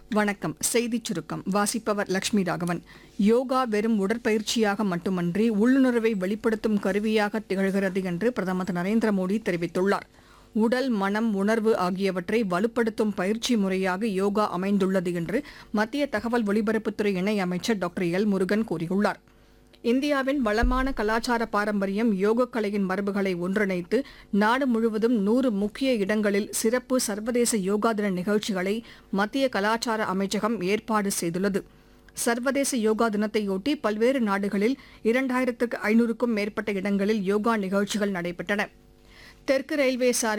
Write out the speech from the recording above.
வணக்கம் செய்திச் சுருக்கம் வாசிப்பவர் லட்சுமி ராகவன் யோகா வெறும் உடற்பயிற்சியாக மட்டுமன்றி உள்ளுணர்வை வெளிப்படுத்தும் கருவியாக திகழ்கிறது என்று பிரதமர் திரு நரேந்திர மோடி தெரிவித்துள்ளார் உடல் மனம் உணர்வு ஆகியவற்றை வலுப்படுத்தும் பயிற்சி முறையாக யோகா அமைந்துள்ளது என்று மத்திய தகவல் ஒலிபரப்புத்துறை இணையமைச்சர் டாக்டர் எல் முருகன் கூறியுள்ளார் இந்தியாவின் வளமான கலாச்சார பாரம்பரியம் யோகக்கலையின் மரபுகளை ஒன்றிணைத்து நாடு முழுவதும் நூறு முக்கிய இடங்களில் சிறப்பு சர்வதேச யோகா தின நிகழ்ச்சிகளை மத்திய கலாச்சார அமைச்சகம் ஏற்பாடு செய்துள்ளது சர்வதேச யோகா தினத்தையொட்டி பல்வேறு நாடுகளில் இரண்டாயிரத்துக்கு ஐநூறுக்கும் மேற்பட்ட இடங்களில் யோகா நிகழ்ச்சிகள் நடைபெற்றன தெற்கு ரயில்வே சார்பில்